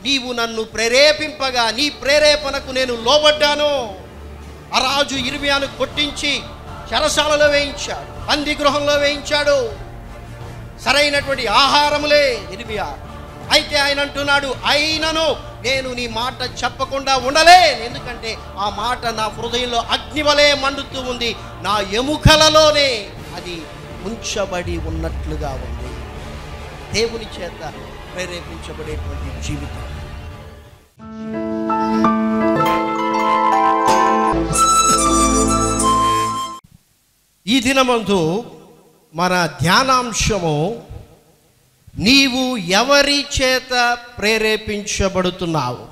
నీవు నన్ను ప్రేరేపింపగా నీ ప్రేరేపణకు నేను లోబడ్డాను ఆ రాజు ఇర్మియాను కొట్టించి చెరసాలలో వేయించాడు పంది గృహంలో వేయించాడు సరైనటువంటి ఆహారములే ఇర్మియా అయితే ఆయన అంటున్నాడు అయినను నేను నీ మాట చెప్పకుండా ఉండలేను ఎందుకంటే ఆ మాట నా హృదయంలో అగ్నివలే మండుతూ ఉంది నా ఎముకలలోనే అది ఉంచబడి ఉన్నట్లుగా ఉంది దేవుని చేత ప్రేరేపించబడేటువంటి జీవితం ఈ దినమందు మన ధ్యానాంశము నీవు ఎవరి చేత ప్రేరేపించబడుతున్నావు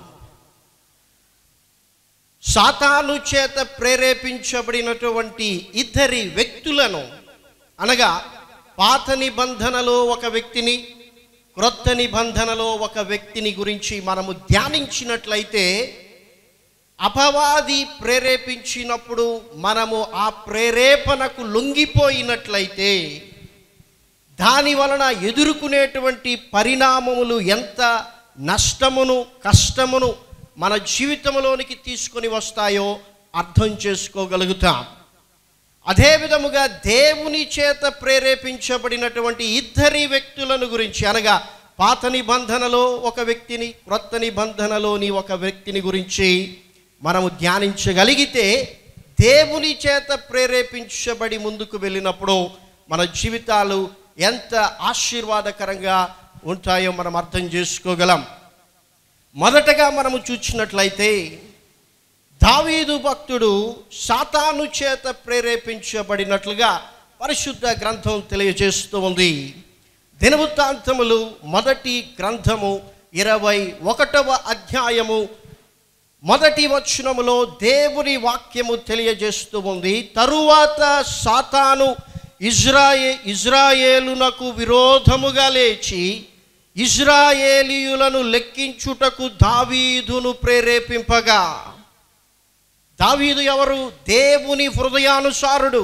సాతాను చేత ప్రేరేపించబడినటువంటి ఇద్దరి వ్యక్తులను అనగా పాత నిబంధనలో ఒక వ్యక్తిని క్రొత్త నిబంధనలో ఒక వ్యక్తిని గురించి మనము ధ్యానించినట్లయితే అపవాది ప్రేరేపించినప్పుడు మనము ఆ ప్రేరేపణకు లొంగిపోయినట్లయితే దాని వలన ఎదుర్కొనేటువంటి పరిణామములు ఎంత నష్టమును కష్టమును మన జీవితంలోనికి తీసుకొని వస్తాయో అర్థం చేసుకోగలుగుతాం అదే విధముగా దేవుని చేత ప్రేరేపించబడినటువంటి ఇద్దరి వ్యక్తులను గురించి అనగా పాత నిబంధనలో ఒక వ్యక్తిని క్రొత్త నిబంధనలోని ఒక వ్యక్తిని గురించి మనము ధ్యానించగలిగితే దేవుని చేత ప్రేరేపించబడి ముందుకు వెళ్ళినప్పుడు మన జీవితాలు ఎంత ఆశీర్వాదకరంగా ఉంటాయో మనం అర్థం చేసుకోగలం మొదటగా మనము చూసినట్లయితే దావీదు భక్తుడు సాతాను చేత ప్రేరేపించబడినట్లుగా పరిశుద్ధ గ్రంథం తెలియజేస్తూ ఉంది దినవృత్తాంతములు మొదటి గ్రంథము ఇరవై ఒకటవ అధ్యాయము మొదటి వచనములో దేవుని వాక్యము తెలియజేస్తూ ఉంది తరువాత సాతాను ఇజ్రాయే ఇజ్రాయేలునకు విరోధముగా లేచి ఇజ్రాయేలీయులను లెక్కించుటకు దావీదును ప్రేరేపింపగా దావీదు ఎవరు దేవుని హృదయానుసారుడు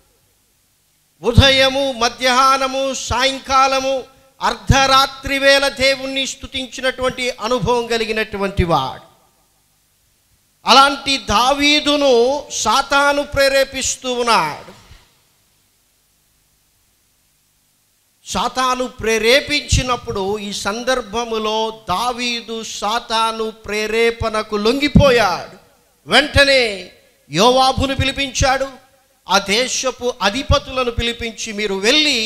ఉదయము మధ్యాహ్నము సాయంకాలము అర్ధరాత్రి వేళ దేవుణ్ణి స్తుతించినటువంటి అనుభవం కలిగినటువంటి వాడు అలాంటి దావీదును సాతాను ప్రేరేపిస్తూ ఉన్నాడు సాతాను ప్రేరేపించినప్పుడు ఈ సందర్భములో దావీదు సాతాను ప్రేరేపణకు లొంగిపోయాడు వెంటనే యోవాబును పిలిపించాడు ఆ దేశపు అధిపతులను పిలిపించి మీరు వెళ్ళి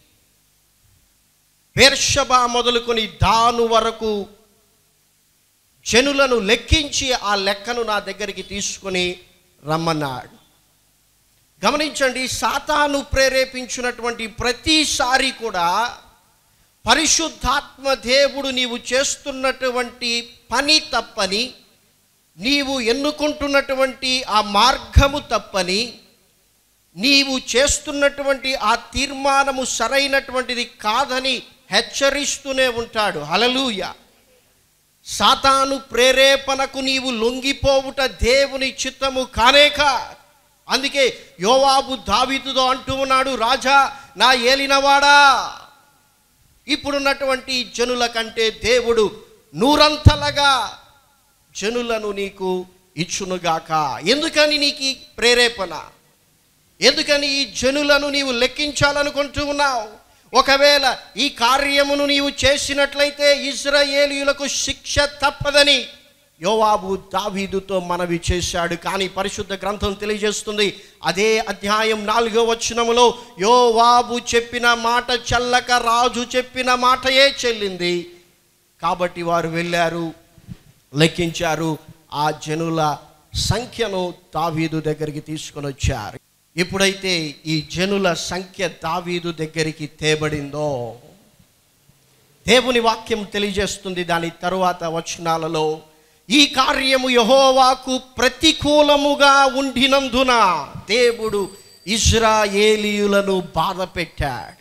పేర్షబా మొదలుకొని దాను వరకు జనులను లెక్కించి ఆ లెక్కను నా దగ్గరికి తీసుకొని రమ్మన్నాడు గమనించండి సాతాను ప్రేరేపించినటువంటి ప్రతిసారి కూడా పరిశుద్ధాత్మ దేవుడు నీవు చేస్తున్నటువంటి పని తప్పని నీవు ఎన్నుకుంటున్నటువంటి ఆ మార్గము తప్పని నీవు చేస్తున్నటువంటి ఆ తీర్మానము సరైనటువంటిది కాదని హెచ్చరిస్తూనే ఉంటాడు హలలుయ సాతాను ప్రేరేపణకు నీవు లొంగిపోవుట దేవుని చిత్తము కానేక అందుకే యోవాబు దావీదుతో అంటూ ఉన్నాడు రాజా నా ఏలినవాడా ఇప్పుడున్నటువంటి జనుల కంటే దేవుడు నూరంతలుగా జనులను నీకు ఇచ్చునుగాక ఎందుకని నీకు ఈ ప్రేరేపణ ఎందుకని ఈ జనులను నీవు లెక్కించాలనుకుంటూ ఉన్నావు ఒకవేళ ఈ కార్యమును నీవు చేసినట్లయితే ఇజ్రాయేలీయులకు శిక్ష తప్పదని యోవాబు దావీదుతో మనవి చేశాడు కానీ పరిశుద్ధ గ్రంథం తెలియజేస్తుంది అదే అధ్యాయం నాలుగో వచనములో యోవాబు చెప్పిన మాట చల్లక రాజు చెప్పిన మాటయే చెల్లింది కాబట్టి వారు వెళ్ళారు లెక్కించారు ఆ జనుల సంఖ్యను దావీదు దగ్గరికి తీసుకొని వచ్చారు ఎప్పుడైతే ఈ జనుల సంఖ్య దావీదు దగ్గరికి తేబడిందో దేవుని వాక్యం తెలియజేస్తుంది దాని తరువాత వచనాలలో ఈ కార్యము యహోవాకు ప్రతికూలముగా ఉండినందున దేవుడు ఇజ్రాయేలీయులను బాధ పెట్టాడు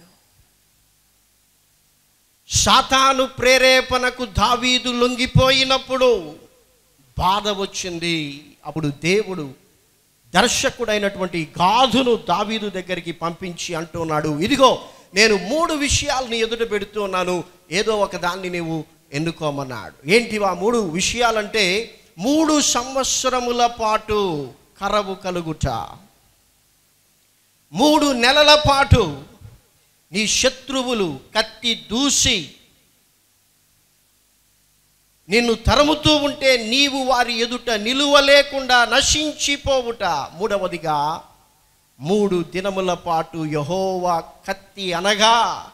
సాతాను ప్రేరేపణకు దావీదు లొంగిపోయినప్పుడు బాధ వచ్చింది అప్పుడు దేవుడు దర్శకుడైనటువంటి గాధును దావీదు దగ్గరికి పంపించి అంటున్నాడు ఇదిగో నేను మూడు విషయాలను ఎదుట పెడుతున్నాను ఏదో ఒక దాన్ని నీవు ఎన్నుకోమన్నాడు ఏంటి ఆ మూడు విషయాలంటే మూడు సంవత్సరముల పాటు కరవు కలుగుట మూడు నెలల పాటు నీ శత్రువులు కత్తి దూసి నిన్ను తరుముతూ ఉంటే నీవు వారి ఎదుట నిలువలేకుండా నశించిపోవుట మూడవదిగా మూడు దినముల పాటు యహోవా కత్తి అనగా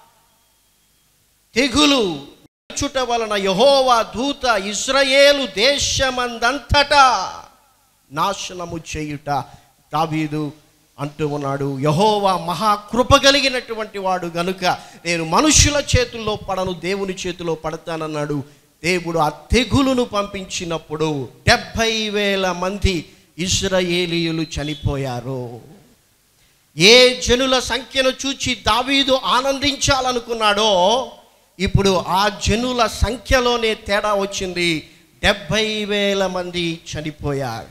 తెగులు చుట వలన యహోవా దూత ఇస్రాయేలు దేశమందంతటా నాశనము చేయుట దావీదు అంటూ ఉన్నాడు యహోవా మహాకృప కలిగినటువంటి వాడు గనుక నేను మనుషుల చేతుల్లో పడను దేవుని చేతిలో పడతానన్నాడు దేవుడు ఆ తెగులును పంపించినప్పుడు డెబ్భై వేల మంది ఇస్రాయేలీయులు చనిపోయారు ఏ జనుల సంఖ్యను చూచి దావీదు ఆనందించాలనుకున్నాడో ఇప్పుడు ఆ జనుల సంఖ్యలోనే తేడా వచ్చింది డెబ్భై వేల మంది చనిపోయారు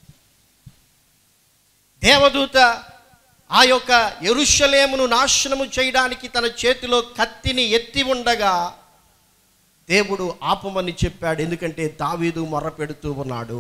దేవదూత ఆ యొక్క ఎరుషలేమును నాశనము చేయడానికి తన చేతిలో కత్తిని ఎత్తి ఉండగా దేవుడు ఆపమని చెప్పాడు ఎందుకంటే దావీదు మొర్రపెడుతూ ఉన్నాడు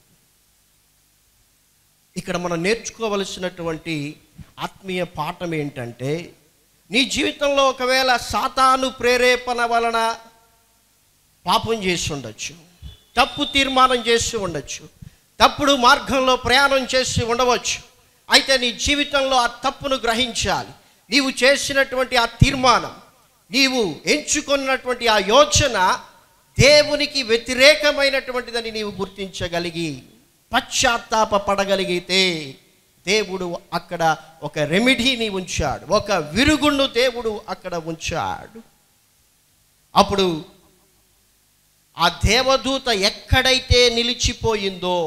ఇక్కడ మనం నేర్చుకోవలసినటువంటి ఆత్మీయ పాఠం ఏంటంటే నీ జీవితంలో ఒకవేళ సాతాను ప్రేరేపణ వలన పాపం చేసి ఉండొచ్చు తప్పు తీర్మానం చేసి ఉండొచ్చు తప్పుడు మార్గంలో ప్రయాణం చేసి ఉండవచ్చు అయితే నీ జీవితంలో ఆ తప్పును గ్రహించాలి నీవు చేసినటువంటి ఆ తీర్మానం నీవు ఎంచుకున్నటువంటి ఆ యోచన దేవునికి వ్యతిరేకమైనటువంటిదని నీవు గుర్తించగలిగి పశ్చాత్తాప పడగలిగితే దేవుడు అక్కడ ఒక రెమిడీని ఉంచాడు ఒక విరుగుణ్ణు దేవుడు అక్కడ ఉంచాడు అప్పుడు ఆ దేవదూత ఎక్కడైతే నిలిచిపోయిందో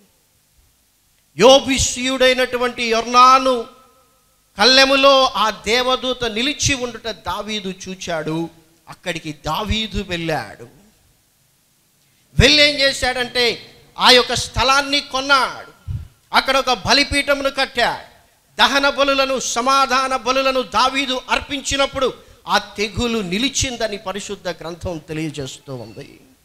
యోభిష్యుడైనటువంటి యొర్నాను కళ్ళెములో ఆ దేవదూత నిలిచి ఉండుట దావీదు చూచాడు అక్కడికి దావీదు వెళ్ళాడు వెళ్ళి ఏం చేశాడంటే ఆ యొక్క స్థలాన్ని కొన్నాడు అక్కడ ఒక బలిపీఠమును కట్టాడు దహన బలులను సమాధాన బలులను దావీదు అర్పించినప్పుడు ఆ తెగులు నిలిచిందని పరిశుద్ధ గ్రంథం తెలియజేస్తూ ఉంది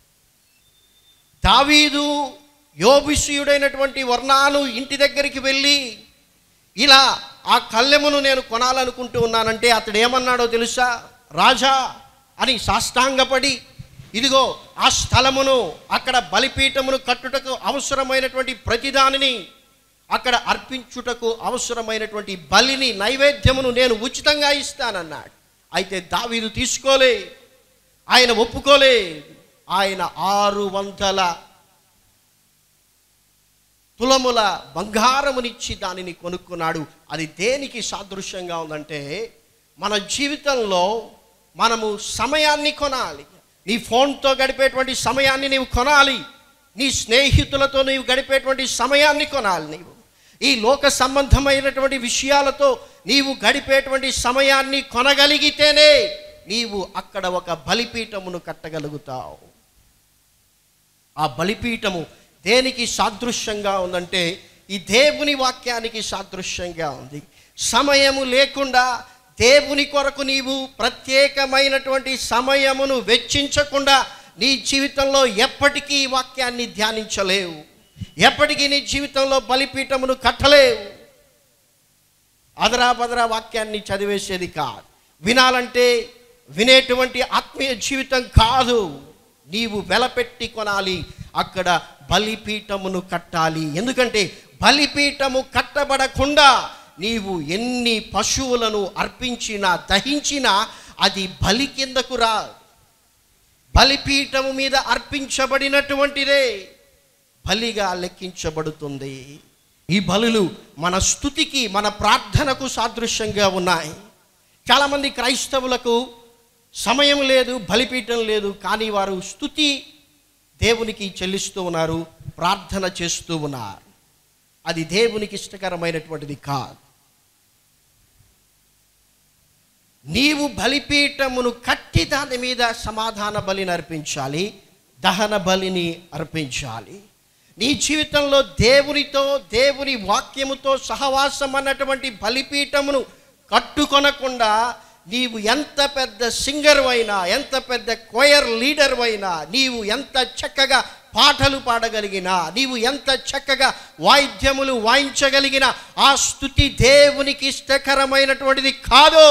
దావీదు యోభిషయుడైనటువంటి వర్ణాను ఇంటి దగ్గరికి వెళ్ళి ఇలా ఆ కళ్ళెమును నేను కొనాలనుకుంటూ ఉన్నానంటే అతడు ఏమన్నాడో తెలుసా రాజా అని సాష్టాంగపడి ఇదిగో ఆ స్థలమును అక్కడ బలిపీఠమును కట్టుటకు అవసరమైనటువంటి ప్రతిదానిని అక్కడ అర్పించుటకు అవసరమైనటువంటి బలిని నైవేద్యమును నేను ఉచితంగా ఇస్తానన్నాడు అయితే దావీదు తీసుకోలే ఆయన ఒప్పుకోలే ఆయన ఆరు వందల తులముల బంగారమునిచ్చి దానిని కొనుక్కున్నాడు అది దేనికి సాదృశ్యంగా ఉందంటే మన జీవితంలో మనము సమయాన్ని కొనాలి నీ ఫోన్తో గడిపేటువంటి సమయాన్ని నీవు కొనాలి నీ స్నేహితులతో నీవు గడిపేటువంటి సమయాన్ని కొనాలి నీవు ఈ లోక సంబంధమైనటువంటి విషయాలతో నీవు గడిపేటువంటి సమయాన్ని కొనగలిగితేనే నీవు అక్కడ ఒక బలిపీఠమును కట్టగలుగుతావు ఆ బలిపీఠము దేనికి సాదృశ్యంగా ఉందంటే ఈ దేవుని వాక్యానికి సాదృశ్యంగా ఉంది సమయము లేకుండా దేవుని కొరకు నీవు ప్రత్యేకమైనటువంటి సమయమును వెచ్చించకుండా నీ జీవితంలో ఎప్పటికీ ఈ వాక్యాన్ని ధ్యానించలేవు ఎప్పటికీ నీ జీవితంలో బలిపీఠమును కట్టలేవు అదరా బదరా వాక్యాన్ని చదివేసేది కాదు వినాలంటే వినేటువంటి ఆత్మీయ జీవితం కాదు నీవు వెలపెట్టి కొనాలి అక్కడ బలిపీఠమును కట్టాలి ఎందుకంటే బలిపీఠము కట్టబడకుండా నీవు ఎన్ని పశువులను అర్పించినా దహించినా అది బలి కిందకు రా బలిపీఠము మీద అర్పించబడినటువంటిదే బలిగా లెక్కించబడుతుంది ఈ బలులు మన స్థుతికి మన ప్రార్థనకు సాదృశ్యంగా ఉన్నాయి చాలామంది క్రైస్తవులకు సమయం లేదు బలిపీఠం లేదు కానీ వారు స్థుతి దేవునికి చెల్లిస్తూ ఉన్నారు ప్రార్థన చేస్తూ ఉన్నారు అది దేవునికి ఇష్టకరమైనటువంటిది కాదు నీవు బలిపీఠమును కట్టి దాని మీద సమాధాన బలిని అర్పించాలి దహన బలిని అర్పించాలి నీ జీవితంలో దేవునితో దేవుని వాక్యముతో సహవాసం అన్నటువంటి బలిపీఠమును కట్టుకొనకుండా నీవు ఎంత పెద్ద సింగర్ అయినా ఎంత పెద్ద కొయర్ లీడర్ అయినా నీవు ఎంత చక్కగా పాటలు పాడగలిగినా నీవు ఎంత చక్కగా వాయిద్యములు వాయించగలిగినా ఆ స్థుతి దేవునికి ఇష్టకరమైనటువంటిది కాదు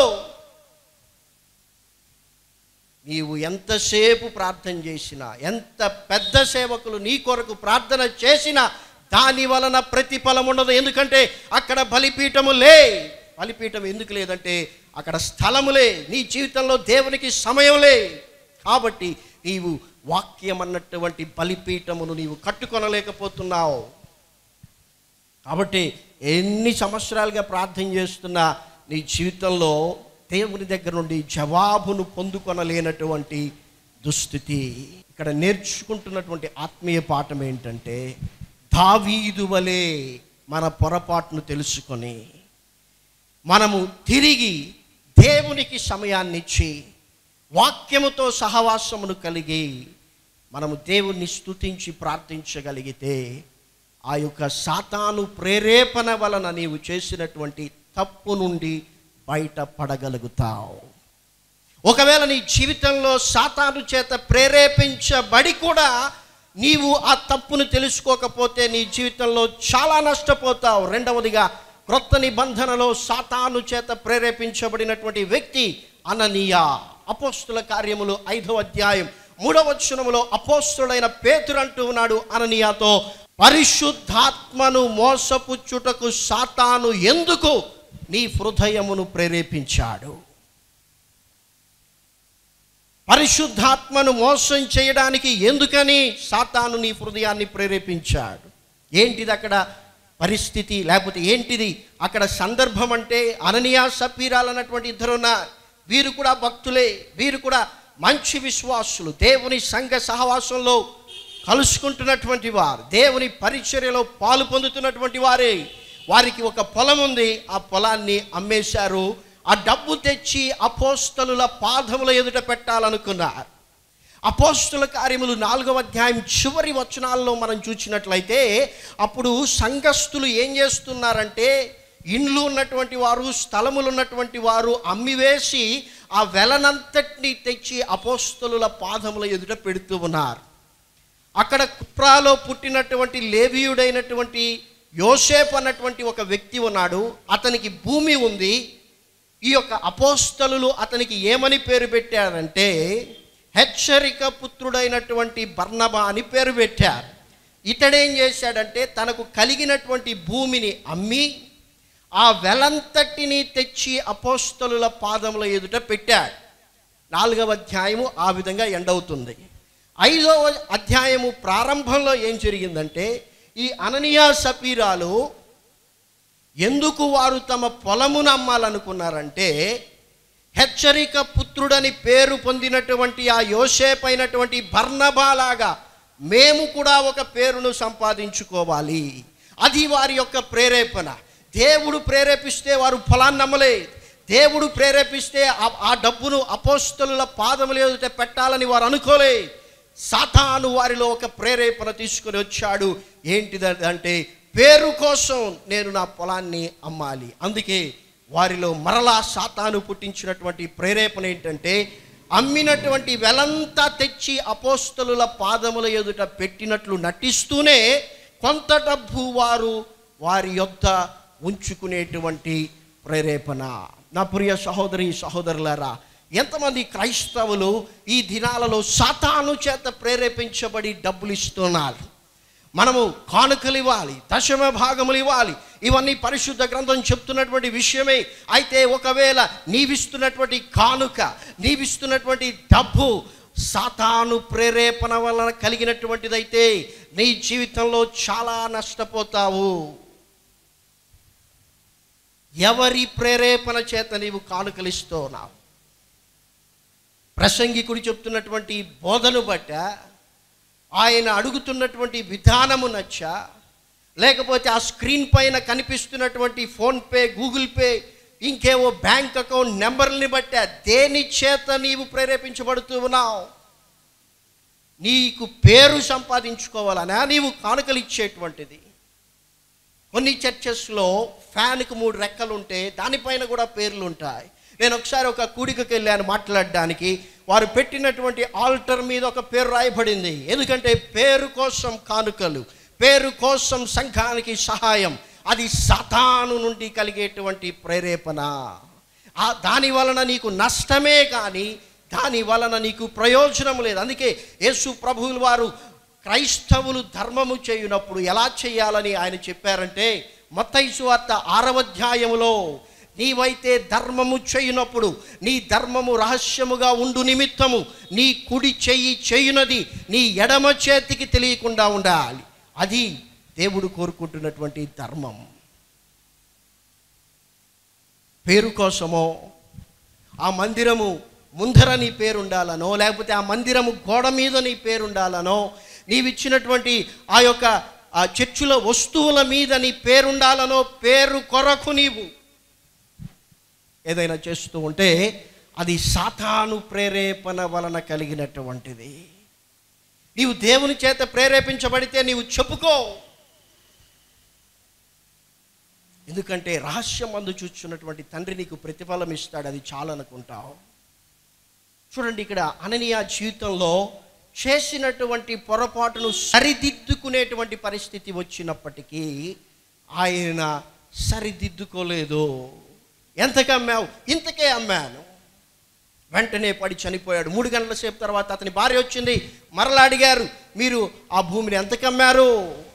నీవు ఎంతసేపు ప్రార్థన చేసినా ఎంత పెద్ద సేవకులు నీ కొరకు ప్రార్థన చేసినా దాని వలన ప్రతిఫలం ఉండదు ఎందుకంటే అక్కడ బలిపీఠము లే బలిపీఠం ఎందుకు లేదంటే అక్కడ స్థలములే నీ జీవితంలో దేవునికి సమయం లే కాబట్టి నీవు వాక్యం అన్నటువంటి బలిపీఠమును నీవు కట్టుకొనలేకపోతున్నావు కాబట్టి ఎన్ని సంవత్సరాలుగా ప్రార్థన చేస్తున్నా నీ జీవితంలో దేవుని దగ్గర నుండి జవాబును పొందుకొనలేనటువంటి దుస్థితి ఇక్కడ నేర్చుకుంటున్నటువంటి ఆత్మీయ పాఠం ఏంటంటే దావీదు వలె మన పొరపాటును తెలుసుకొని మనము తిరిగి దేవునికి సమయాన్ని ఇచ్చి వాక్యముతో సహవాసమును కలిగి మనము దేవుణ్ణి స్తుతించి ప్రార్థించగలిగితే ఆ యొక్క సాతాను ప్రేరేపణ వలన నీవు చేసినటువంటి తప్పు నుండి బయటపడగలుగుతావు ఒకవేళ నీ జీవితంలో సాతాను చేత ప్రేరేపించబడి కూడా నీవు ఆ తప్పును తెలుసుకోకపోతే నీ జీవితంలో చాలా నష్టపోతావు రెండవదిగా క్రొత్త నిబంధనలో సాతాను చేత ప్రేరేపించబడినటువంటి వ్యక్తి అననీయ అపోస్తుల కార్యములు ఐదవ అధ్యాయం మూడవ వచనములో అపోస్తుడైన పేతురు అంటూ ఉన్నాడు అననీయాతో పరిశుద్ధాత్మను మోసపుచ్చుటకు సాతాను ఎందుకు నీ హృదయమును ప్రేరేపించాడు పరిశుద్ధాత్మను మోసం చేయడానికి ఎందుకని సాతాను నీ హృదయాన్ని ప్రేరేపించాడు ఏంటిది అక్కడ పరిస్థితి లేకపోతే ఏంటిది అక్కడ సందర్భం అంటే అననీయ సపీరాలన్నటువంటి ఇద్దరున్న వీరు కూడా భక్తులే వీరు కూడా మంచి విశ్వాసులు దేవుని సంఘ సహవాసంలో కలుసుకుంటున్నటువంటి వారు దేవుని పరిచర్యలో పాలు పొందుతున్నటువంటి వారే వారికి ఒక పొలం ఉంది ఆ పొలాన్ని అమ్మేశారు ఆ డబ్బు తెచ్చి అపోస్తలుల పాదముల ఎదుట పెట్టాలనుకున్నారు అపోస్తుల కార్యములు నాలుగవ అధ్యాయం చివరి వచనాల్లో మనం చూసినట్లయితే అప్పుడు సంఘస్థులు ఏం చేస్తున్నారంటే ఇండ్లు ఉన్నటువంటి వారు స్థలములు ఉన్నటువంటి వారు అమ్మివేసి ఆ వెలనంతటిని తెచ్చి అపోస్తలుల పాదముల ఎదుట పెడుతూ ఉన్నారు అక్కడ కుప్రాలో పుట్టినటువంటి లేవీయుడైనటువంటి యోసేపు అన్నటువంటి ఒక వ్యక్తి ఉన్నాడు అతనికి భూమి ఉంది ఈ యొక్క అపోస్తలు అతనికి ఏమని పేరు పెట్టారంటే హెచ్చరిక పుత్రుడైనటువంటి బర్నబా అని పేరు పెట్టారు ఇతడేం చేశాడంటే తనకు కలిగినటువంటి భూమిని అమ్మి ఆ వెలంతటిని తెచ్చి అపోస్తలుల పాదముల ఎదుట పెట్టాడు నాలుగవ అధ్యాయము ఆ విధంగా ఎండవుతుంది ఐదవ అధ్యాయము ప్రారంభంలో ఏం జరిగిందంటే ఈ అననీయా సపీరాలు ఎందుకు వారు తమ పొలమును అమ్మాలనుకున్నారంటే హెచ్చరిక పుత్రుడని పేరు పొందినటువంటి ఆ యోసేపైనటువంటి బర్నబాలాగా మేము కూడా ఒక పేరును సంపాదించుకోవాలి అది వారి యొక్క ప్రేరేపణ దేవుడు ప్రేరేపిస్తే వారు ఫలాన్ని నమ్మలే దేవుడు ప్రేరేపిస్తే ఆ- ఆ డబ్బును అపోస్తలుల పాదముల ఎదుట పెట్టాలని వారు అనుకోలే సాతాను వారిలో ఒక ప్రేరేపణ తీసుకొని వచ్చాడు ఏంటిది అంటే పేరు కోసం నేను నా పొలాన్ని అమ్మాలి అందుకే వారిలో మరలా సాతాను పుట్టించినటువంటి ప్రేరేపణ ఏంటంటే అమ్మినటువంటి వెలంతా తెచ్చి అపోస్తలుల పాదముల ఎదుట పెట్టినట్లు నటిస్తూనే కొంత డబ్బు వారు వారి యొద్ద ఉంచుకునేటువంటి ప్రేరేపణ నా ప్రియ సహోదరి సహోదరులారా ఎంతమంది క్రైస్తవులు ఈ దినాలలో సాతాను చేత ప్రేరేపించబడి డబ్బులు ఇస్తున్నారు మనము కానుకలు ఇవ్వాలి దశమ భాగములు ఇవ్వాలి ఇవన్నీ పరిశుద్ధ గ్రంథం చెప్తున్నటువంటి విషయమే అయితే ఒకవేళ నీవిస్తున్నటువంటి కానుక నీవిస్తున్నటువంటి డబ్బు సాతాను ప్రేరేపణ వలన కలిగినటువంటిదైతే నీ జీవితంలో చాలా నష్టపోతావు ఎవరి ప్రేరేపణ చేత నీవు కానుకలు ఇస్తున్నావు ప్రసంగికుడు చెప్తున్నటువంటి బోధను బట్ట ఆయన అడుగుతున్నటువంటి విధానము నచ్చా లేకపోతే ఆ స్క్రీన్ పైన కనిపిస్తున్నటువంటి ఫోన్పే గూగుల్ పే ఇంకేవో బ్యాంక్ అకౌంట్ నెంబర్ని బట్టి దేని చేత నీవు ప్రేరేపించబడుతూ ఉన్నావు నీకు పేరు సంపాదించుకోవాలనా నీవు కానుకలు ఇచ్చేటువంటిది కొన్ని చర్చెస్లో ఫ్యాన్కి మూడు రెక్కలు ఉంటే దానిపైన కూడా పేర్లు ఉంటాయి నేను ఒకసారి ఒక కూడికకి వెళ్ళాను మాట్లాడడానికి వారు పెట్టినటువంటి ఆల్టర్ మీద ఒక పేరు రాయబడింది ఎందుకంటే పేరు కోసం కానుకలు పేరు కోసం సంఘానికి సహాయం అది సతాను నుండి కలిగేటువంటి ప్రేరేపణ ఆ దాని వలన నీకు నష్టమే కానీ దాని వలన నీకు ప్రయోజనం లేదు అందుకే యేసు ప్రభువులు వారు క్రైస్తవులు ధర్మము చేయునప్పుడు ఎలా చేయాలని ఆయన చెప్పారంటే మత్తైసు వార్త ఆరవ అధ్యాయములో నీవైతే ధర్మము చేయునప్పుడు నీ ధర్మము రహస్యముగా ఉండు నిమిత్తము నీ కుడి చెయ్యి చేయునది నీ ఎడమ చేతికి తెలియకుండా ఉండాలి అది దేవుడు కోరుకుంటున్నటువంటి ధర్మం పేరు కోసమో ఆ మందిరము ముందర నీ పేరు ఉండాలనో లేకపోతే ఆ మందిరము గోడ మీద నీ పేరు ఉండాలనో నీవిచ్చినటువంటి ఆ యొక్క ఆ చర్చుల వస్తువుల మీద నీ పేరు ఉండాలనో పేరు కొరకు నీవు ఏదైనా చేస్తూ ఉంటే అది సాతాను ప్రేరేపణ వలన కలిగినటువంటిది నీవు దేవుని చేత ప్రేరేపించబడితే నీవు చెప్పుకో ఎందుకంటే రహస్యం అందు చూస్తున్నటువంటి తండ్రి నీకు ప్రతిఫలం ఇస్తాడు అది చాలనుకుంటావు చూడండి ఇక్కడ అననీయ జీవితంలో చేసినటువంటి పొరపాటును సరిదిద్దుకునేటువంటి పరిస్థితి వచ్చినప్పటికీ ఆయన సరిదిద్దుకోలేదు ఎంతకు అమ్మావు ఇంతకే అమ్మాను వెంటనే పడి చనిపోయాడు మూడు గంటల సేపు తర్వాత అతని భార్య వచ్చింది మరలా అడిగారు మీరు ఆ భూమిని ఎంతకు అమ్మారు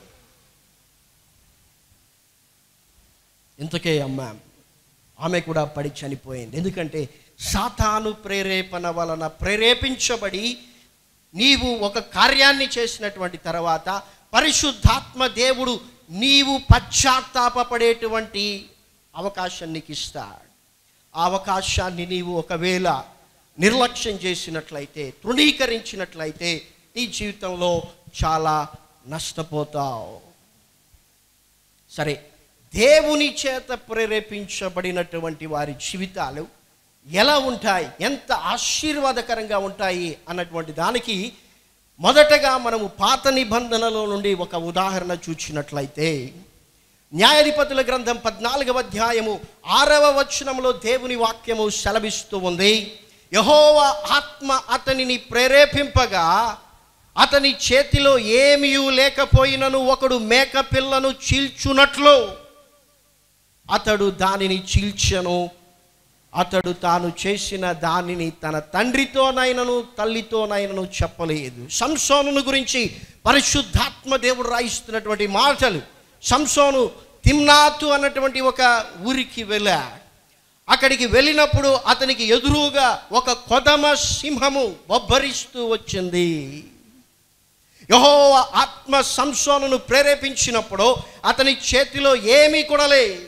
ఇంతకే అమ్మాం ఆమె కూడా పడి చనిపోయింది ఎందుకంటే సాతాను ప్రేరేపణ వలన ప్రేరేపించబడి నీవు ఒక కార్యాన్ని చేసినటువంటి తర్వాత పరిశుద్ధాత్మ దేవుడు నీవు పశ్చాత్తాపపడేటువంటి అవకాశం నీకు ఇస్తాడు ఆ అవకాశాన్ని నీవు ఒకవేళ నిర్లక్ష్యం చేసినట్లయితే తృణీకరించినట్లయితే నీ జీవితంలో చాలా నష్టపోతావు సరే దేవుని చేత ప్రేరేపించబడినటువంటి వారి జీవితాలు ఎలా ఉంటాయి ఎంత ఆశీర్వాదకరంగా ఉంటాయి అన్నటువంటి దానికి మొదటగా మనము పాత నిబంధనలో నుండి ఒక ఉదాహరణ చూచినట్లయితే న్యాయాధిపతుల గ్రంథం పద్నాలుగవ అధ్యాయము ఆరవ వచనంలో దేవుని వాక్యము సెలవిస్తూ ఉంది యహోవ ఆత్మ అతనిని ప్రేరేపింపగా అతని చేతిలో ఏమీ లేకపోయినను ఒకడు మేక పిల్లను చీల్చునట్లు అతడు దానిని చీల్చెను అతడు తాను చేసిన దానిని తన తండ్రితోనైనను తల్లితోనైనను చెప్పలేదు సంసోనును గురించి పరిశుద్ధాత్మ దేవుడు రాయిస్తున్నటువంటి మాటలు సంసోను తిమ్నాతు అన్నటువంటి ఒక ఊరికి వెళ్ళాడు అక్కడికి వెళ్ళినప్పుడు అతనికి ఎదురుగా ఒక కొదమ సింహము బొబ్బరిస్తూ వచ్చింది యహో ఆత్మ సంసోనును ప్రేరేపించినప్పుడు అతని చేతిలో ఏమీ కూడా లేదు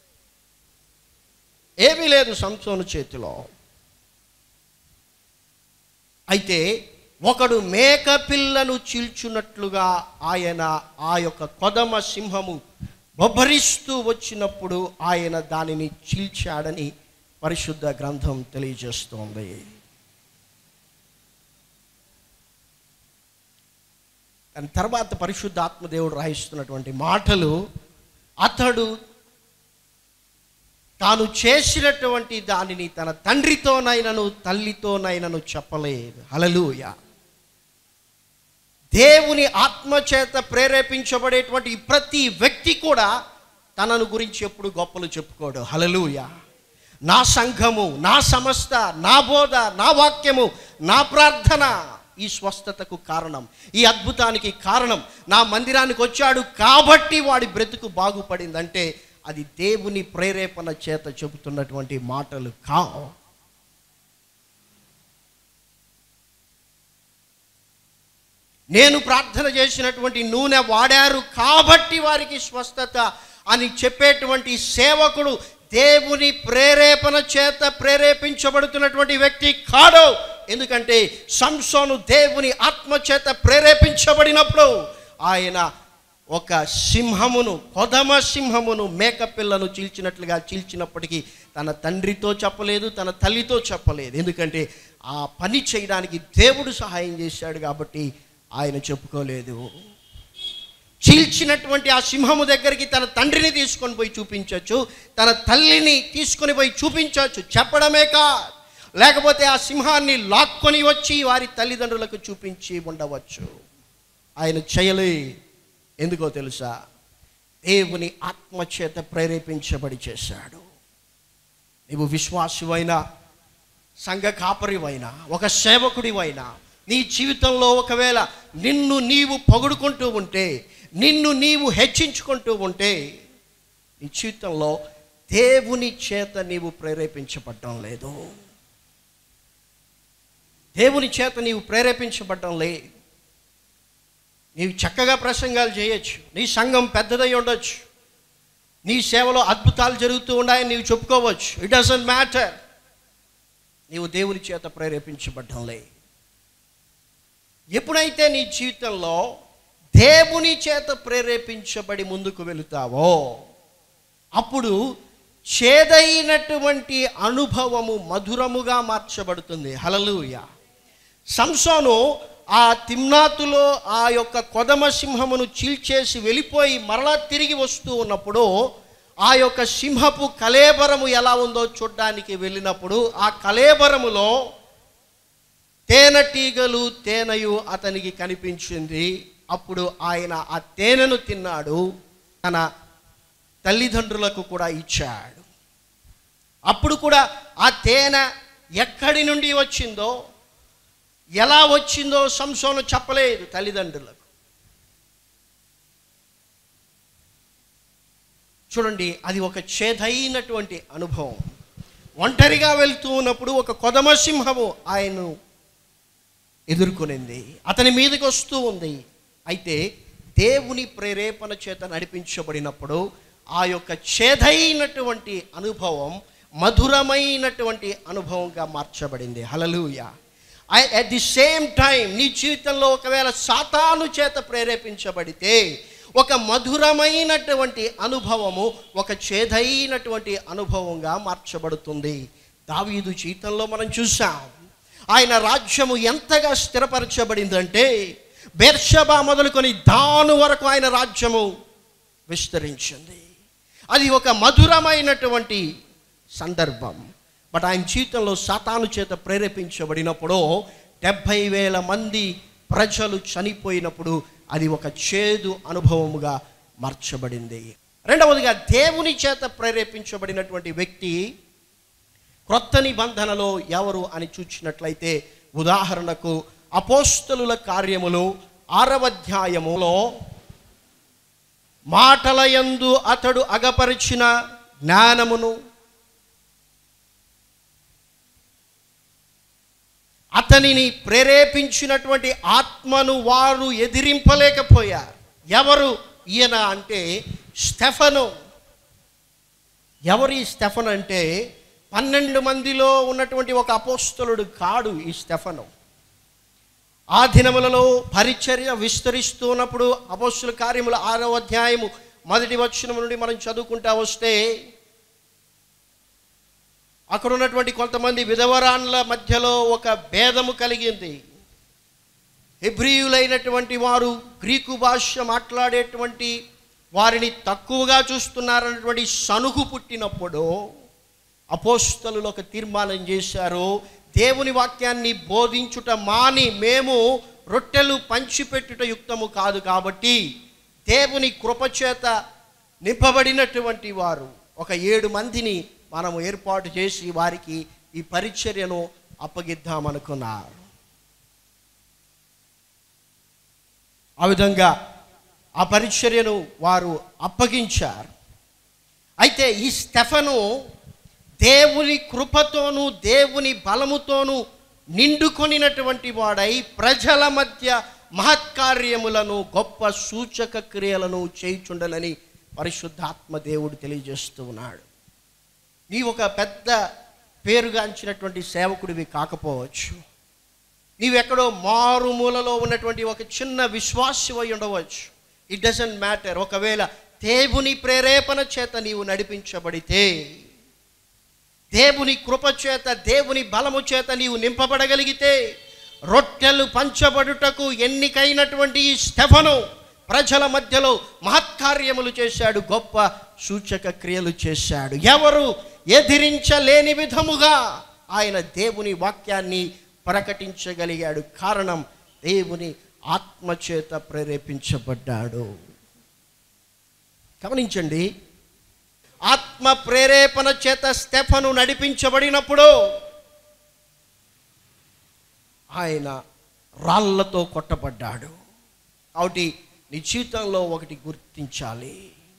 ఏమీ లేదు సంసోను చేతిలో అయితే ఒకడు మేక పిల్లను చీల్చున్నట్లుగా ఆయన ఆ యొక్క కొదమ సింహము బొబ్బరిస్తూ వచ్చినప్పుడు ఆయన దానిని చీల్చాడని పరిశుద్ధ గ్రంథం తెలియజేస్తోంది దాని తర్వాత పరిశుద్ధ ఆత్మదేవుడు రాయిస్తున్నటువంటి మాటలు అతడు తాను చేసినటువంటి దానిని తన తండ్రితోనైనను తల్లితోనైనను చెప్పలేదు హలలుయ దేవుని ఆత్మచేత ప్రేరేపించబడేటువంటి ప్రతి వ్యక్తి కూడా తనను గురించి ఎప్పుడు గొప్పలు చెప్పుకోడు హలలుయ నా సంఘము నా సంస్థ నా బోధ నా వాక్యము నా ప్రార్థన ఈ స్వస్థతకు కారణం ఈ అద్భుతానికి కారణం నా మందిరానికి వచ్చాడు కాబట్టి వాడి బ్రతుకు బాగుపడిందంటే అది దేవుని ప్రేరేపణ చేత చెబుతున్నటువంటి మాటలు కావు నేను ప్రార్థన చేసినటువంటి నూనె వాడారు కాబట్టి వారికి స్వస్థత అని చెప్పేటువంటి సేవకుడు దేవుని ప్రేరేపణ చేత ప్రేరేపించబడుతున్నటువంటి వ్యక్తి కాడు ఎందుకంటే సంసోను దేవుని ఆత్మ చేత ప్రేరేపించబడినప్పుడు ఆయన ఒక సింహమును కొదమ సింహమును మేకపిల్లను చీల్చినట్లుగా చీల్చినప్పటికీ తన తండ్రితో చెప్పలేదు తన తల్లితో చెప్పలేదు ఎందుకంటే ఆ పని చేయడానికి దేవుడు సహాయం చేశాడు కాబట్టి ఆయన చెప్పుకోలేదు చీల్చినటువంటి ఆ సింహము దగ్గరికి తన తండ్రిని తీసుకొని పోయి చూపించవచ్చు తన తల్లిని తీసుకొని పోయి చూపించవచ్చు చెప్పడమే కా లేకపోతే ఆ సింహాన్ని లాక్కొని వచ్చి వారి తల్లిదండ్రులకు చూపించి ఉండవచ్చు ఆయన చేయలే ఎందుకో తెలుసా దేవుని ఆత్మచేత ప్రేరేపించబడి చేశాడు నీవు విశ్వాసువైనా సంఘ కాపరివైనా ఒక సేవకుడివైనా నీ జీవితంలో ఒకవేళ నిన్ను నీవు పొగుడుకుంటూ ఉంటే నిన్ను నీవు హెచ్చించుకుంటూ ఉంటే నీ జీవితంలో దేవుని చేత నీవు ప్రేరేపించబడడం లేదు దేవుని చేత నీవు ప్రేరేపించబడడం లేదు నీవు చక్కగా ప్రసంగాలు చేయొచ్చు నీ సంఘం పెద్దదై ఉండొచ్చు నీ సేవలో అద్భుతాలు జరుగుతూ ఉన్నాయని నీవు చెప్పుకోవచ్చు ఇట్ డజంట్ మ్యాటర్ నీవు దేవుని చేత ప్రేరేపించబడ్డం లే ఎప్పుడైతే నీ జీవితంలో దేవుని చేత ప్రేరేపించబడి ముందుకు వెళుతావో అప్పుడు చేదైనటువంటి అనుభవము మధురముగా మార్చబడుతుంది హలలుయ సంసోను ఆ తిమ్నాతులో ఆ యొక్క కొదమ సింహమును చీల్చేసి వెళ్ళిపోయి మరలా తిరిగి వస్తూ ఉన్నప్పుడు ఆ యొక్క సింహపు కలేబరము ఎలా ఉందో చూడ్డానికి వెళ్ళినప్పుడు ఆ కలేబరములో తేనెటీగలు తేనెయు అతనికి కనిపించింది అప్పుడు ఆయన ఆ తేనెను తిన్నాడు తన తల్లిదండ్రులకు కూడా ఇచ్చాడు అప్పుడు కూడా ఆ తేనె ఎక్కడి నుండి వచ్చిందో ఎలా వచ్చిందో సంసోను చెప్పలేదు తల్లిదండ్రులకు చూడండి అది ఒక చేదైనటువంటి అనుభవం ఒంటరిగా వెళ్తూ ఉన్నప్పుడు ఒక కొదమ సింహము ఆయన్ను ఎదుర్కొనింది అతని మీదకి వస్తూ ఉంది అయితే దేవుని ప్రేరేపణ చేత నడిపించబడినప్పుడు ఆ యొక్క చేదైనటువంటి అనుభవం మధురమైనటువంటి అనుభవంగా మార్చబడింది hallelujah I at the same time నీ జీవితంలో ఒకవేళ సాతాను చేత ప్రేరేపించబడితే ఒక మధురమైనటువంటి అనుభవము ఒక చేదైనటువంటి అనుభవంగా మార్చబడుతుంది దావీదు జీవితంలో మనం చూసాం ఆయన రాజ్యము ఎంతగా స్థిరపరచబడిందంటే బెర్షబా మొదలుకొని దాను వరకు ఆయన రాజ్యము విస్తరించింది అది ఒక మధురమైనటువంటి సందర్భం బట్ ఆయన జీవితంలో సాతాను చేత ప్రేరేపించబడినప్పుడు డెబ్భై వేల మంది ప్రజలు చనిపోయినప్పుడు అది ఒక చేదు అనుభవముగా మార్చబడింది రెండవదిగా దేవుని చేత ప్రేరేపించబడినటువంటి వ్యక్తి క్రొత్త నిబంధనలో ఎవరు అని చూచినట్లయితే ఉదాహరణకు అపోస్తలుల కార్యములు ఆరవ అధ్యాయములో మాటలయందు అతడు అగపరిచిన జ్ఞానమును అతనిని ప్రేరేపించినటువంటి ఆత్మను వారు ఎదిరింపలేకపోయారు ఎవరు ఈయన అంటే స్టెఫను ఎవరు ఈ స్టెఫన్ అంటే పన్నెండు మందిలో ఉన్నటువంటి ఒక అపోస్తలుడు కాడు ఈ స్టెఫను ఆ దినములలో పరిచర్య విస్తరిస్తున్నప్పుడు అపోస్తుల కార్యముల ఆరవ అధ్యాయము మొదటి వచనం నుండి మనం చదువుకుంటా వస్తే అక్కడ ఉన్నటువంటి కొంతమంది విధవరాన్ల మధ్యలో ఒక భేదము కలిగింది హెబ్రియులైనటువంటి వారు గ్రీకు భాష మాట్లాడేటువంటి వారిని తక్కువగా చూస్తున్నారన్నటువంటి సనుగు పుట్టినప్పుడు అపోస్తలులు ఒక తీర్మానం చేశారు దేవుని వాక్యాన్ని బోధించుట మాని మేము రొట్టెలు పంచిపెట్టుట యుక్తము కాదు కాబట్టి దేవుని కృపచేత నింపబడినటువంటి వారు ఒక ఏడు మందిని మనము ఏర్పాటు చేసి వారికి ఈ పరిచర్యను అప్పగిద్దామనుకున్నారు ఆ విధంగా ఆ పరిచర్యను వారు అప్పగించారు అయితే ఈ స్టెఫను దేవుని కృపతోనూ దేవుని బలముతోనూ నిండుకొనినటువంటి వాడై ప్రజల మధ్య మహత్కార్యములను గొప్ప సూచక క్రియలను చేయుచుండలని పరిశుద్ధాత్మ దేవుడు తెలియజేస్తూ ఉన్నాడు నీ ఒక పెద్ద పేరుగాంచినటువంటి సేవకుడివి కాకపోవచ్చు నీవెక్కడో మారుమూలలో ఉన్నటువంటి ఒక చిన్న విశ్వాసమై ఉండవచ్చు ఇట్ డజంట్ మ్యాటర్ ఒకవేళ దేవుని ప్రేరేపణ చేత నీవు నడిపించబడితే దేవుని కృప చేత దేవుని బలము చేత నీవు నింపబడగలిగితే రొట్టెలు పంచబడుటకు ఎన్నికైనటువంటి ఈ స్టెఫను ప్రజల మధ్యలో మహత్కార్యములు చేశాడు గొప్ప సూచక క్రియలు చేశాడు ఎవరు ఎదిరించలేని విధముగా ఆయన దేవుని వాక్యాన్ని ప్రకటించగలిగాడు కారణం దేవుని ఆత్మచేత ప్రేరేపించబడ్డాడు గమనించండి ఆత్మ ప్రేరేపణ చేత స్టెఫను నడిపించబడినప్పుడు ఆయన రాళ్లతో కొట్టబడ్డాడు కాబట్టి నీ జీవితంలో ఒకటి గుర్తించాలి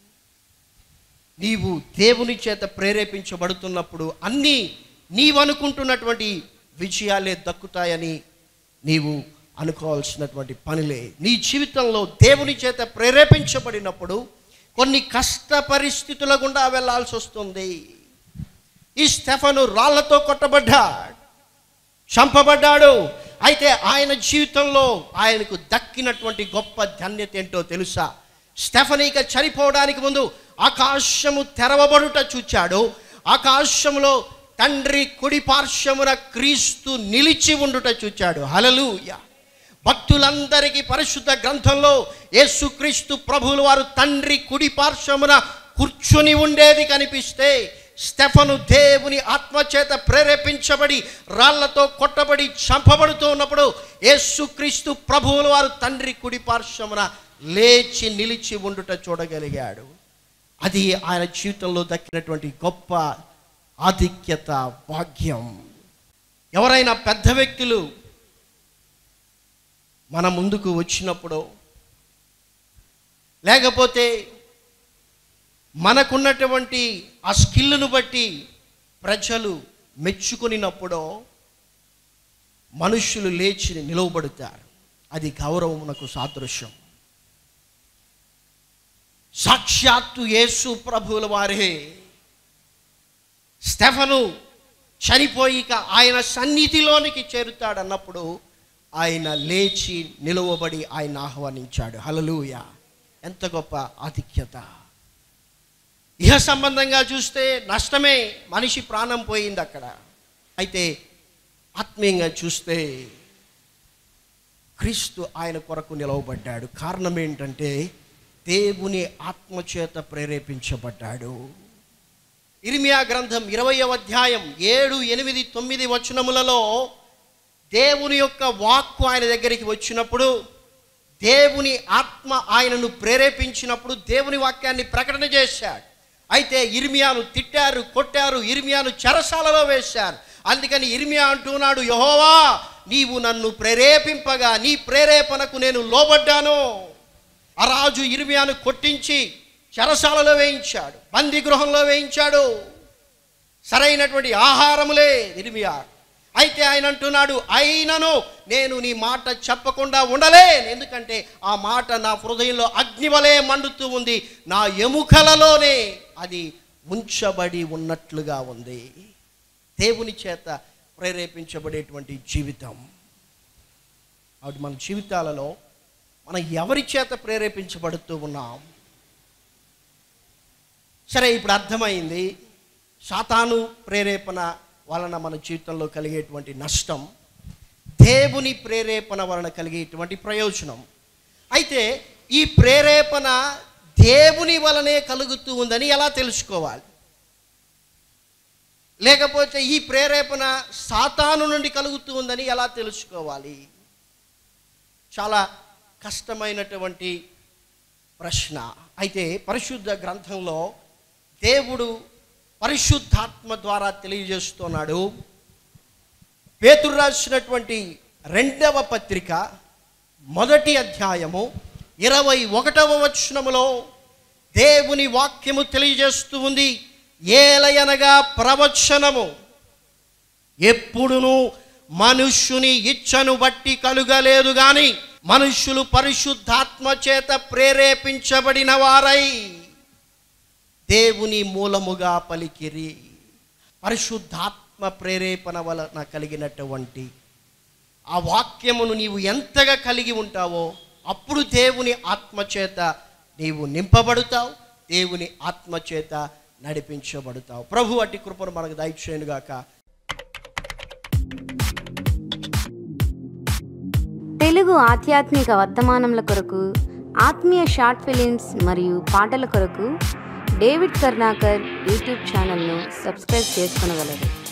నీవు దేవుని చేత ప్రేరేపించబడుతున్నప్పుడు అన్నీ నీవనుకుంటున్నటువంటి విజయాలే దక్కుతాయని నీవు అనుకోవాల్సినటువంటి పనిలే నీ జీవితంలో దేవుని చేత ప్రేరేపించబడినప్పుడు కొన్ని కష్ట పరిస్థితుల గుండా వెళ్ళాల్సి వస్తుంది ఈ స్టెఫను రాళ్లతో కొట్టబడ్డాడు చంపబడ్డాడు అయితే ఆయన జీవితంలో ఆయనకు దక్కినటువంటి గొప్ప ధన్యత ఏంటో తెలుసా స్టెఫనీక చనిపోవడానికి ముందు ఆకాశము తెరవబడుట చూచాడు ఆకాశములో తండ్రి కుడి పార్శ్వమున క్రీస్తు నిలిచి ఉండుట చూచాడు హలలుయ భక్తులందరికీ పరిశుద్ధ గ్రంథంలో యేసుక్రీస్తు ప్రభువులు వారు తండ్రి కుడి పార్శ్వమున కూర్చుని ఉండేది కనిపిస్తే స్టెఫను దేవుని ఆత్మచేత ప్రేరేపించబడి రాళ్లతో కొట్టబడి చంపబడుతూ ఉన్నప్పుడు యేసుక్రీస్తు ప్రభువులు వారు తండ్రి కుడి పార్శ్వమున లేచి నిలిచి ఉండుట చూడగలిగాడు అది ఆయన జీవితంలో దక్కినటువంటి గొప్ప ఆధిక్యత భాగ్యం ఎవరైనా పెద్ద వ్యక్తులు మన ముందుకు వచ్చినప్పుడు లేకపోతే మనకున్నటువంటి ఆ స్కిల్ను బట్టి ప్రజలు మెచ్చుకొనినప్పుడో మనుష్యులు లేచి నిలవబడతారు అది గౌరవమునకు సాదృశ్యం సాక్షాత్తు యేసు ప్రభువుల వారే స్టెఫను చనిపోయి ఇక ఆయన సన్నిధిలోనికి చేరుతాడన్నప్పుడు ఆయన లేచి నిలువబడి ఆయన ఆహ్వానించాడు హలలుయ ఎంత గొప్ప ఆధిక్యత ఇహ సంబంధంగా చూస్తే నష్టమే మనిషి ప్రాణం పోయింది అక్కడ అయితే ఆత్మీయంగా చూస్తే క్రీస్తు ఆయన కొరకు నిలవబడ్డాడు కారణం ఏంటంటే దేవుని ఆత్మచేత ప్రేరేపించబడ్డాడు ఇర్మియా గ్రంథం ఇరవయవ అధ్యాయం ఏడు ఎనిమిది తొమ్మిది వచనములలో దేవుని యొక్క వాక్కు ఆయన దగ్గరికి వచ్చినప్పుడు దేవుని ఆత్మ ఆయనను ప్రేరేపించినప్పుడు దేవుని వాక్యాన్ని ప్రకటన చేశాడు అయితే ఇర్మియాను తిట్టారు కొట్టారు ఇర్మియాను చెరసాలలో వేశారు అందుకని ఇర్మియా అంటున్నాడు యహోవా నీవు నన్ను ప్రేరేపింపగా నీ ప్రేరేపణకు నేను లోబడ్డాను ఆ రాజు ఇర్మియాను కొట్టించి చెరసాలలో వేయించాడు బందీ గృహంలో వేయించాడు సరైనటువంటి ఆహారములే ఇర్మియా అయితే ఆయన అంటున్నాడు అయినను నేను నీ మాట చెప్పకుండా ఉండలేను ఎందుకంటే ఆ మాట నా హృదయంలో అగ్నివలే మండుతూ ఉంది నా ఎముకలలోనే అది ఉంచబడి ఉన్నట్లుగా ఉంది దేవుని చేత ప్రేరేపించబడేటువంటి జీవితం కాబట్టి మన జీవితాలలో మనం ఎవరి చేత ప్రేరేపించబడుతూ ఉన్నాం సరే ఇప్పుడు అర్థమైంది సాతాను ప్రేరేపణ వలన మన జీవితంలో కలిగేటువంటి నష్టం దేవుని ప్రేరేపణ వలన కలిగేటువంటి ప్రయోజనం అయితే ఈ ప్రేరేపణ దేవుని వలనే కలుగుతూ ఉందని ఎలా తెలుసుకోవాలి లేకపోతే ఈ ప్రేరేపణ సాతాను నుండి కలుగుతూ ఉందని ఎలా తెలుసుకోవాలి చాలా కష్టమైనటువంటి ప్రశ్న అయితే పరిశుద్ధ గ్రంథంలో దేవుడు పరిశుద్ధాత్మ ద్వారా తెలియజేస్తున్నాడు పేతురు రాసినటువంటి రెండవ పత్రిక మొదటి అధ్యాయము ఇరవై ఒకటవ వచనములో దేవుని వాక్యము తెలియజేస్తూ ఉంది ఏలయనగా ప్రవచనము ఎప్పుడును మనుష్యుని ఇచ్చను బట్టి కలుగలేదు గాని మనుష్యులు పరిశుద్ధాత్మ చేత ప్రేరేపించబడిన వారై దేవుని మూలముగా పలికిరి పరిశుద్ధాత్మ ప్రేరేపణ వలన కలిగినటువంటి ఆ వాక్యమును నీవు ఎంతగా కలిగి ఉంటావో అప్పుడు దేవుని ఆత్మచేత నీవు నింపబడుతావు దేవుని ఆత్మచేత నడిపించబడతావు ప్రభు అట్టి కృపను మనకు దయచేయనుగాక తెలుగు ఆధ్యాత్మిక వర్తమానముల కొరకు ఆత్మీయ షార్ట్ ఫిలిమ్స్ మరియు పాటల కొరకు డేవిడ్ కర్ణాకర్ యూట్యూబ్ ఛానల్ను సబ్స్క్రైబ్ చేసుకొనగలరు